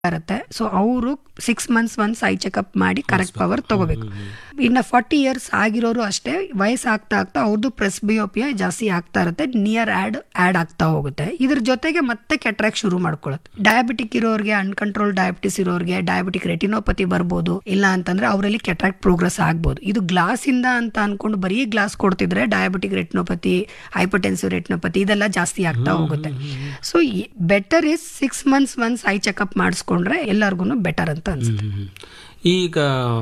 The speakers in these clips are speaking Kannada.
ಇರುತ್ತೆ ಸೊ ಅವರು six months once eye checkup ಮಾಡಿ ಕರೆಕ್ಟ್ ಪವರ್ ತಗೋಬೇಕು ಇನ್ನು ಫಾರ್ಟಿ ಇಯರ್ಸ್ ಆಗಿರೋರು ಅಷ್ಟೇ ವಯಸ್ಸಾಗ್ತಾ ಆಗ್ತಾ ಅವ್ರದ್ದು ಪ್ರೆಸ್ಬಿಯೋಪಿಯಾ ಜಾಸ್ತಿ ಆಗ್ತಾ ಇರುತ್ತೆ ನಿಯರ್ ಆಡ್ ಆಡ್ ಆಗ್ತಾ ಹೋಗುತ್ತೆ ಇದ್ರ ಜೊತೆಗೆ ಮತ್ತೆ ಕೆಟ್ರಾಕ್ ಶುರು ಮಾಡ್ಕೊಳ್ಳುತ್ತೆ ಡಯಾಬಿಟಿಕ್ ಇರೋರಿಗೆ ಅನ್ಕಂಟ್ರೋಲ್ ಡಯಾಬಿಟಿಸ್ ಇರೋರಿಗೆ ಡಯಾಬಿಟಿಕ್ ರೆಟಿನೋಪತಿ ಬರ್ಬೋದು ಇಲ್ಲ ಅಂತಂದ್ರೆ ಅವರಲ್ಲಿ ಕೆಟ್ರಾಕ್ ಪ್ರೋಗ್ರೆಸ್ ಆಗ್ಬೋದು ಇದು ಗ್ಲಾಸ್ ಇಂದ ಅಂತ ಅನ್ಕೊಂಡು ಬರೀ ಗ್ಲಾಸ್ ಕೊಡ್ತಿದ್ರೆ ಡಯಾಬಿಟಿಕ್ ರೆಟಿನೋಪತಿ ಹೈಪರ್ಟೆನ್ಸಿವ್ ರೆಟಿನೋಪತಿ ಇದೆಲ್ಲ ಜಾಸ್ತಿ ಆಗ್ತಾ ಹೋಗುತ್ತೆ so better is six months once eye checkup ಮಾಡಿಸ್ಕೊಂಡ್ರೆ ಎಲ್ಲರಿಗೂ ಬೆಟರ್ ಅಂತ ಅನ್ಸುತ್ತೆ ಹ್ಮ್. ಈಗ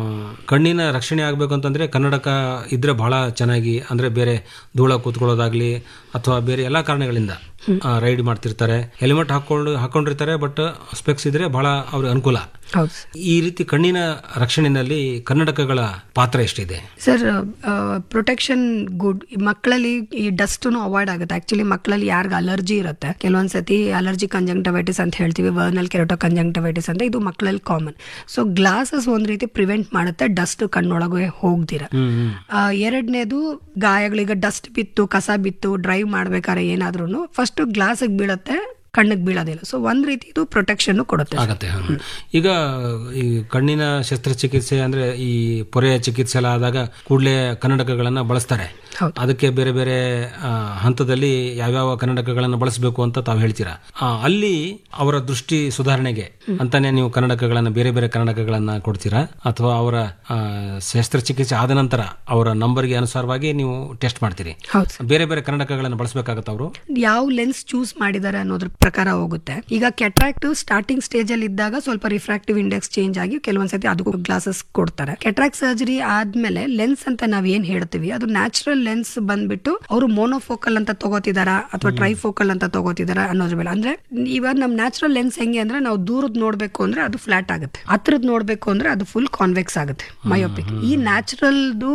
ಕಣ್ಣಿನ ರಕ್ಷಣೆ ಆಗಬೇಕು ಅಂತಂದ್ರೆ ಕನ್ನಡಕ ಇದ್ರೆ ಬಹಳ ಚೆನ್ನಾಗಿ ಅಂದ್ರೆ ಬೇರೆ ಧೂಳ ಕೂತ್ಕೊಳ್ಳೋದಾಗ್ಲಿ ಅಥವಾ ಬೇರೆ ಎಲ್ಲಾ ಕಾರಣಗಳಿಂದ ರೈಡ್ ಮಾಡ್ತಿರ್ತಾರೆ ಹೆಲ್ಮೆಟ್ ಹಾಕೊಂಡು ಹಾಕೊಂಡಿರ್ತಾರೆ ಬಟ್ ಸ್ಪೆಕ್ಸ್ ಇದ್ರೆ ಬಹಳ ಅವ್ರಿಗೆ ಅನುಕೂಲ ಹೌದು ಈ ರೀತಿ ಕಣ್ಣಿನ ರಕ್ಷಣೆಯಲ್ಲಿ ಕನ್ನಡಕಗಳ ಪಾತ್ರ ಎಷ್ಟಿದೆ ಸರ್ ಪ್ರೊಟೆಕ್ಷನ್ ಗುಡ್ ಮಕ್ಕಳಲ್ಲಿ ಈ ಡಸ್ಟ್ ಅವಾಯ್ಡ್ ಆಗುತ್ತೆ ಆಕ್ಚುಲಿ ಮಕ್ಕಳಲ್ಲಿ ಯಾರಿಗ ಅಲರ್ಜಿ ಇರುತ್ತೆ ಕೆಲವೊಂದ್ಸತಿ ಅಲರ್ಜಿ ಕಂಜಂಕ್ಟಿವೈಟಿಸ್ ಅಂತ ಹೇಳ್ತೀವಿ ವರ್ನಲ್ ಕೆರೋಟೋ ಕಂಜಂಕ್ಟಿವೈಟಿಸ್ ಅಂತ ಇದು ಮಕ್ಕಳಲ್ಲಿ ಕಾಮನ್ ಸೊ ಗ್ಲಾಸಸ್ ಒಂದ್ ರೀತಿ ಪ್ರಿವೆಂಟ್ ಮಾಡುತ್ತೆ ಡಸ್ಟ್ ಕಣ್ಣೊಳಗೆ ಹೋಗ್ದಿರ ಆ, ಎರಡನೇದು ಗಾಯಗಳಿಗೆ ಡಸ್ಟ್ ಬಿತ್ತು ಕಸ ಬಿತ್ತು ಡ್ರೈವ್ ಮಾಡ್ಬೇಕಾದ್ರೆ ಏನಾದ್ರೂ ಫಸ್ಟ್ ಗ್ಲಾಸಿಗೆ ಬೀಳುತ್ತೆ ಕಣ್ಣಿಗೆ ಬೀಳೋದಿಲ್ಲ ಸೊ ಒಂದ್ ರೀತಿ ಇದು ಪ್ರೊಟೆಕ್ಷನ್ ಕೊಡುತ್ತೆ ಆಗತ್ತೆ ಹ. ಈಗ ಈ ಕಣ್ಣಿನ ಶಸ್ತ್ರಚಿಕಿತ್ಸೆ ಅಂದ್ರೆ ಈ ಪೊರೆಯ ಚಿಕಿತ್ಸೆ ಎಲ್ಲ ಆದಾಗ ಕೂಡಲೇ ಕನ್ನಡಕಗಳನ್ನ ಬಳಸ್ತಾರೆ ಹೌದು. ಅದಕ್ಕೆ ಬೇರೆ ಬೇರೆ ಆ, ಹಂತದಲ್ಲಿ ಯಾವ್ಯಾವ ಕನ್ನಡಕಗಳನ್ನು ಬಳಸಬೇಕು ಅಂತ ತಾವು ಹೇಳ್ತೀರಾ ಆ, ಅಲ್ಲಿ ಅವರ ದೃಷ್ಟಿ ಸುಧಾರಣೆಗೆ ಅಂತಾನೆ ನೀವು ಕನ್ನಡಕಗಳನ್ನ ಬೇರೆ ಬೇರೆ ಕನ್ನಡಕಗಳನ್ನ ಕೊಡ್ತೀರಾ ಅಥವಾ ಅವರ ಆ, ಶಸ್ತ್ರಚಿಕಿತ್ಸೆ ಆದ ನಂತರ ಅವರ ನಂಬರ್ಗೆ ಅನುಸಾರವಾಗಿ ನೀವು ಟೆಸ್ಟ್ ಮಾಡ್ತೀರಿ ಹೌದು ಸರ್ ಬೇರೆ ಬೇರೆ ಕನ್ನಡಕಗಳನ್ನು ಬಳಸಬೇಕಾಗತ್ತ ಅವರು ಯಾವ ಲೆನ್ಸ್ ಚೂಸ್ ಮಾಡಿದ್ದಾರೆ ಅನ್ನೋದ್ರ ಪ್ರಕಾರ ಹೋಗುತ್ತೆ ಈಗ ಕೆಟ್ರಾಕ್ಟ್ ಸ್ಟಾರ್ಟಿಂಗ್ ಸ್ಟೇಜ್ ಅಲ್ಲಿ ಇದ್ದಾಗ ಸ್ವಲ್ಪ ರಿಫ್ರಾಕ್ಟಿವ್ ಇಂಡೆಕ್ಸ್ ಚೇಂಜ್ ಆಗಿ ಕೆಲವೊಂದ್ಸತಿ ಅದಕ್ಕೂ ಗ್ಲಾಸಸ್ ಕೊಡ್ತಾರೆ ಕೆಟ್ರಾಕ್ಟ್ ಸರ್ಜರಿ ಆದ್ಮೇಲೆ ಲೆನ್ಸ್ ಅಂತ ನಾವ್ ಏನ್ ಹೇಳ್ತೀವಿ ಅದು ನ್ಯಾಚುರಲ್ ಲೆನ್ಸ್ ಬಂದ್ಬಿಟ್ಟು ಅವರು ಮೋನೋಫೋಕಲ್ ಅಂತ ತಗೋತಿದಾರಾ ಅಥವಾ ಟ್ರೈಫೋಕಲ್ ಅಂತ ತಗೋತಿದಾರಾ ಅನ್ನೋದ್ರ ಮೇಲೆ ಅಂದ್ರೆ ಇವಾಗ ನಮ್ ನ್ಯಾಚುರಲ್ ಲೆನ್ಸ್ ಹೆಂಗೆ ಅಂದ್ರೆ ನಾವು ದೂರದ್ ನೋಡ್ಬೇಕು ಅಂದ್ರೆ ಅದು ಫ್ಲಾಟ್ ಆಗುತ್ತೆ ಹತ್ರದ್ ನೋಡ್ಬೇಕು ಅಂದ್ರೆ ಅದು ಫುಲ್ ಕಾನ್ವೆಕ್ಸ್ ಆಗುತ್ತೆ ಮಯೋಪಿಕ್ ಈ ನ್ಯಾಚುರಲ್ದು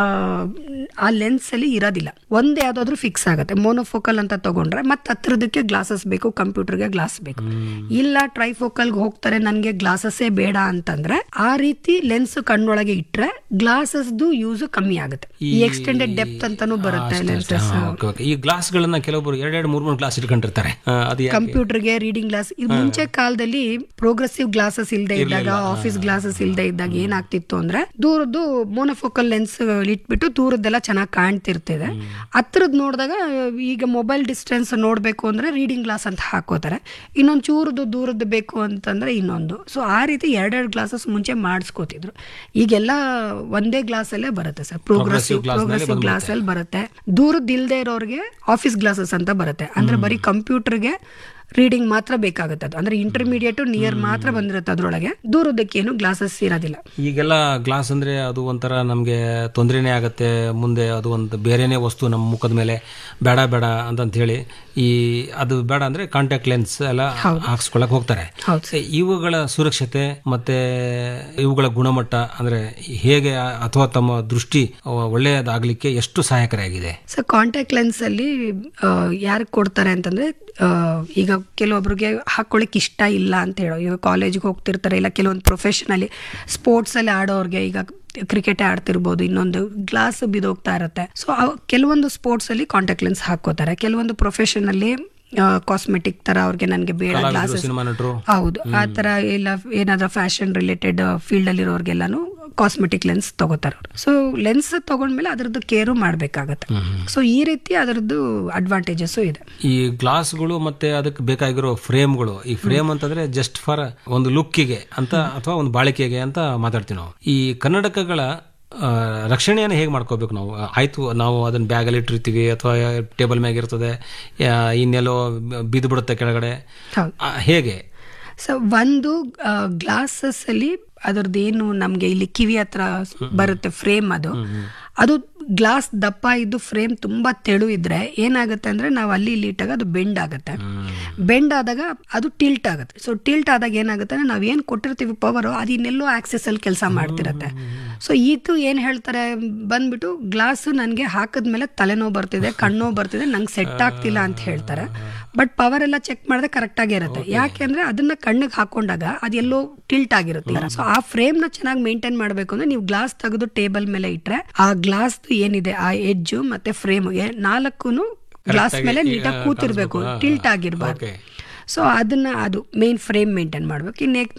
ಆ ಲೆನ್ಸ್ ಅಲ್ಲಿ ಇರೋದಿಲ್ಲ ಒಂದ್ ಯಾವ್ದಾದ್ರು ಫಿಕ್ಸ್ ಆಗುತ್ತೆ ಮೋನೋಫೋಕಲ್ ಅಂತ ತಗೊಂಡ್ರೆ ಮತ್ತೆ ಹತ್ರದಕ್ಕೆ ಗ್ಲಾಸಸ್ ಬೇಕು ಕಂಪ್ಯೂಟರ್ಗೆ ಗ್ಲಾಸ್ ಬೇಕು ಇಲ್ಲ ಟ್ರೈಫೋಕಲ್ಗೆ ಹೋಗ್ತಾರೆ ನನ್ಗೆ ಗ್ಲಾಸಸ್ಸೇ ಬೇಡ ಅಂತಂದ್ರೆ ಆ ರೀತಿ ಲೆನ್ಸ್ ಕಣ್ಣೊಳಗೆ ಇಟ್ರೆ ಗ್ಲಾಸಸ್ದು ಯೂಸ್ ಕಮ್ಮಿ ಆಗುತ್ತೆ ಈ ಎಕ್ಸ್ಟೆಂಡೆಡ್ ಡೆಪ್ತ್ ಅಂತಾನು ಬರುತ್ತೆ ಲೆನ್ಸಸ್ ಹಾ, okay, okay. ಈ ಗ್ಲಾಸ್ಗಳನ್ನ ಕೆಲವೊಬ್ರು ಎರಡೆರಡು ಮೂರ್ ಮೂರು ಗ್ಲಾಸ್ ಇಟ್ಕೊಂಡಿರ್ತಾರೆ ಆ, ಅದು ಯಾಕೆ? ಕಂಪ್ಯೂಟರ್ಗೆ ರೀಡಿಂಗ್ ಗ್ಲಾಸ್ ಇದು ಮುಂಚೆ ಕಾಲದಲ್ಲಿ ಪ್ರೋಗ್ರೆಸಿವ್ ಗ್ಲಾಸಸ್ ಇಲ್ದೇ ಇದ್ದಾಗ ಆಫೀಸ್ ಗ್ಲಾಸಸ್ ಇಲ್ದೇ ಇದ್ದಾಗ ಏನಾಗ್ತಿತ್ತು ಅಂದ್ರೆ ದೂರದ್ದು ಮೋನೋಫೋಕಲ್ ಲೆನ್ಸ್ ಇಟ್ಬಿಟ್ಟು ದೂರದ್ದೆಲ್ಲ ಚೆನ್ನಾಗಿ ಕಾಣ್ತಿರ್ತಿದೆ ಹತ್ರದ್ ನೋಡಿದಾಗ ಈಗ ಮೊಬೈಲ್ ಡಿಸ್ಟೆನ್ಸ್ ನೋಡ್ಬೇಕು ಅಂದ್ರೆ ರೀಡಿಂಗ್ ಗ್ಲಾಸ್ ಅಂತ ಹಾಕೋತಾರೆ ಇನ್ನೊಂದು ಚೂರದ್ದು ದೂರದ್ದು ಬೇಕು ಅಂತಂದ್ರೆ ಇನ್ನೊಂದು ಸೊ ಆ ರೀತಿ ಎರಡೆರಡು ಗ್ಲಾಸಸ್ ಮುಂಚೆ ಮಾಡಿಸ್ಕೋತಿದ್ರು ಈಗೆಲ್ಲ ಒಂದೇ ಗ್ಲಾಸ್ ಅಲ್ಲೇ ಬರುತ್ತೆ ಸರ್ ಪ್ರೋಗ್ರೆಸಿವ್ glass ನಲ್ಲಿ ಪ್ರೋಗ್ರೆಸಿವ್ ಗ್ಲಾಸ್ ಅಲ್ಲಿ ಬರುತ್ತೆ ದೂರದ್ದು ಇಲ್ದೇ ಇರೋರಿಗೆ ಆಫೀಸ್ ಗ್ಲಾಸಸ್ ಅಂತ ಬರುತ್ತೆ ಅಂದ್ರೆ ಬರೀ ಕಂಪ್ಯೂಟರ್ಗೆ ರೀಡಿಂಗ್ ಮಾತ್ರ ಬೇಕಾಗುತ್ತೆ ಅದು ಅಂದ್ರೆ ಇಂಟರ್ಮೀಡಿಯೇಟ್ ನಿಯರ್ ಮಾತ್ರ ಬಂದಿರುತ್ತೆ ಅದ್ರೊಳಗೆ ದೂರದಕ್ಕೇನು ಗ್ಲಾಸಸ್ ಇರೋದಿಲ್ಲ ಈಗೆಲ್ಲ ಗ್ಲಾಸ್ ಅಂದ್ರೆ ಅದು ಒಂಥರ ನಮ್ಗೆ ತೊಂದರೆನೇ ಆಗತ್ತೆ ಮುಂದೆ ಅದು ಒಂದು ಬೇರೆನೇ ವಸ್ತು ನಮ್ಮ ಮುಖದ ಮೇಲೆ ಬೇಡ ಬೇಡ ಅಂತಂತ ಹೇಳಿ ಈ ಅದು ಬೇಡ ಅಂದ್ರೆ ಕಾಂಟ್ಯಾಕ್ಟ್ ಲೆನ್ಸ್ ಎಲ್ಲ ಹಾಕ್ಸ್ಕೊಳಕ್ ಹೋಗ್ತಾರೆ ಹೌದು ಏ, ಇವುಗಳ ಸುರಕ್ಷತೆ ಮತ್ತೆ ಇವುಗಳ ಗುಣಮಟ್ಟ ಅಂದ್ರೆ ಹೇಗೆ ಅಥವಾ ತಮ್ಮ ದೃಷ್ಟಿ ಒಳ್ಳೆಯದಾಗ್ಲಿಕ್ಕೆ ಎಷ್ಟು ಸಹಾಯಕರಾಗಿದೆ ಸೊ ಕಾಂಟ್ಯಾಕ್ಟ್ ಲೆನ್ಸ್ ಅಲ್ಲಿ ಯಾರು ಕೊಡ್ತಾರೆ ಅಂತಂದ್ರೆ ಆ, ಈಗ ಕೆಲವೊಬ್ರಿಗೆ ಹಾಕೊಳ್ಳಿಕ್ ಇಷ್ಟ ಇಲ್ಲ ಅಂತ ಹೇಳೋ ಈಗ ಕಾಲೇಜ್ಗೆ ಹೋಗ್ತಿರ್ತಾರೆ ಇಲ್ಲ ಕೆಲವೊಂದು ಪ್ರೊಫೆಷನಲಿ ಸ್ಪೋರ್ಟ್ಸ್ ಅಲ್ಲಿ ಆಡೋರ್ಗೆ ಈಗ ಕ್ರಿಕೆಟ್ ಆಡ್ತಿರ್ಬೋದು ಇನ್ನೊಂದು ಗ್ಲಾಸ್ ಬಿದೋಗ್ತಾ ಇರುತ್ತೆ ಸೊ ಕೆಲವೊಂದು ಸ್ಪೋರ್ಟ್ಸ್ ಅಲ್ಲಿ ಕಾಂಟ್ಯಾಕ್ಟ್ ಲೆನ್ಸ್ ಹಾಕೋತಾರೆ ಕೆಲವೊಂದು ಪ್ರೊಫೆಷನ್ ಅಲ್ಲಿ ಕಾಸ್ಮೆಟಿಕ್ ತರ ಅವ್ರಿಗೆ ನನಗೆ ಬೇಡ ಗ್ಲಾಸಸ್ ಸಿನಿಮಾ ನಟರು ಹೌದು ಆ ತರ ಇಲ್ಲ ಏನಾದ್ರೂ ಫ್ಯಾಷನ್ ರಿಲೇಟೆಡ್ ಫೀಲ್ಡ್ ಅಲ್ಲಿರೋರ್ಗೆಲ್ಲಾನು ಕಾಸ್ಮೆಟಿಕ್ ಲೆನ್ಸ್ ತಗೋತಾರೆ ಅವ್ರು ಸೊ ಲೆನ್ಸ್ ತಗೊಂಡ್ಮೇಲೆ ಅದ್ರದ್ದು ಕೇರು ಮಾಡ್ಬೇಕಾಗತ್ತೆ ಸೊ ಈ ರೀತಿ ಅದರದ್ದು ಅಡ್ವಾಂಟೇಜಸ್ ಇದೆ ಈ ಗ್ಲಾಸ್ಗಳು ಮತ್ತೆ ಅದಕ್ಕೆ ಬೇಕಾಗಿರೋ ಫ್ರೇಮ್ಗಳು ಈ ಫ್ರೇಮ್ ಅಂತಂದ್ರೆ ಜಸ್ಟ್ ಫಾರ್ ಒಂದು ಲುಕ್ಕಿಗೆ ಅಂತ ಅಥವಾ ಒಂದು ಬಾಳಿಕೆಗೆ ಅಂತ ಮಾತಾಡ್ತೀವಿ ನಾವು ಈ ಕನ್ನಡಕಗಳ ಆ, ರಕ್ಷಣೆಯನ್ನು ಹೇಗೆ ಮಾಡ್ಕೋಬೇಕು ನಾವು ಆಯ್ತು ನಾವು ಅದನ್ನ ಬ್ಯಾಗಲ್ಲಿ ಇಟ್ಟಿರ್ತೀವಿ ಅಥವಾ ಟೇಬಲ್ ಮ್ಯಾಗ ಇರ್ತದೆ ಯಾ, ಇನ್ನೆಲ್ಲೋ ಬಿದ್ದು ಬಿಡುತ್ತೆ ಕೆಳಗಡೆ ಹೌದು ಆ, ಹೇಗೆ ಸೊ ಒಂದು ಗ್ಲಾಸಸ್ ಅಲ್ಲಿ ಅದರದ್ದು ಏನು ನಮ್ಗೆ ಇಲ್ಲಿ ಕಿವಿ ಹತ್ರ ಬರುತ್ತೆ ಫ್ರೇಮ್ ಅದು ಅದು ಗ್ಲಾಸ್ ದಪ್ಪ ಇದ್ದು ಫ್ರೇಮ್ ತುಂಬಾ ತೆಳು ಇದ್ರೆ ಏನಾಗುತ್ತೆ ಅಂದ್ರೆ ನಾವು ಅಲ್ಲಿ ಇಲ್ಲಿ ಇಟ್ಟಾಗ ಅದು ಬೆಂಡ್ ಆಗುತ್ತೆ ಬೆಂಡ್ ಆದಾಗ ಅದು ಟಿಲ್ಟ್ ಆಗುತ್ತೆ ಸೊ ಟಿಲ್ಟ್ ಆದಾಗ ಏನಾಗುತ್ತೆ ಅಂದ್ರೆ ನಾವ್ ಏನ್ ಕೊಟ್ಟಿರ್ತೀವಿ ಪವರ್ ಅದು ಇನ್ನೆಲ್ಲೋ ಆಕ್ಸೆಸ್ ಅಲ್ಲಿ ಕೆಲಸ ಮಾಡ್ತಿರತ್ತೆ ಸೊ ಇದು ಏನ್ ಹೇಳ್ತಾರೆ ಬಂದ್ಬಿಟ್ಟು ಗ್ಲಾಸ್ ನನ್ಗೆ ಹಾಕಿದ್ಮೇಲೆ ತಲೆನೋವು ಬರ್ತಿದೆ ಕಣ್ಣು ಬರ್ತಿದೆ ನಂಗೆ ಸೆಟ್ ಆಗ್ತಿಲ್ಲ ಅಂತ ಹೇಳ್ತಾರೆ ಬಟ್ ಪವರ್ ಎಲ್ಲ ಚೆಕ್ ಮಾಡಿದ್ರೆ ಕರೆಕ್ಟ್ ಆಗೇ ಇರುತ್ತೆ ಯಾಕೆಂದ್ರೆ ಅದನ್ನ ಕಣ್ಣಿಗೆ ಹಾಕೊಂಡಾಗ ಅದೆಲ್ಲೋ ಟಿಲ್ಟ್ ಆಗಿರುತ್ತೆ ಸೊ ಆ ಫ್ರೇಮ್ ನ ಚೆನ್ನಾಗಿ ಮೇಂಟೈನ್ ಮಾಡ್ಬೇಕು ಅಂದ್ರೆ ನೀವು ಗ್ಲಾಸ್ ತೆಗೆದು ಟೇಬಲ್ ಮೇಲೆ ಇಟ್ರೆ ಆ ಗ್ಲಾಸ್ ಏನಿದೆ ಆ ಎಡ್ಜ್ ಮತ್ತೆ ಫ್ರೇಮ್ ನಾಲ್ಕು ಗ್ಲಾಸ್ ಮೇಲೆ ನೀಟಾಗಿ ಕೂತಿರ್ಬೇಕು ಟಿಲ್ಟ್ ಆಗಿರ್ಬಾರ್ದು ಓಕೆ ಸೊ ಅದನ್ನ ಅದು ಮೇನ್ ಫ್ರೇಮ್ ಮೇಂಟೈನ್ ಮಾಡ್ಬೇಕು ಇನ್ನು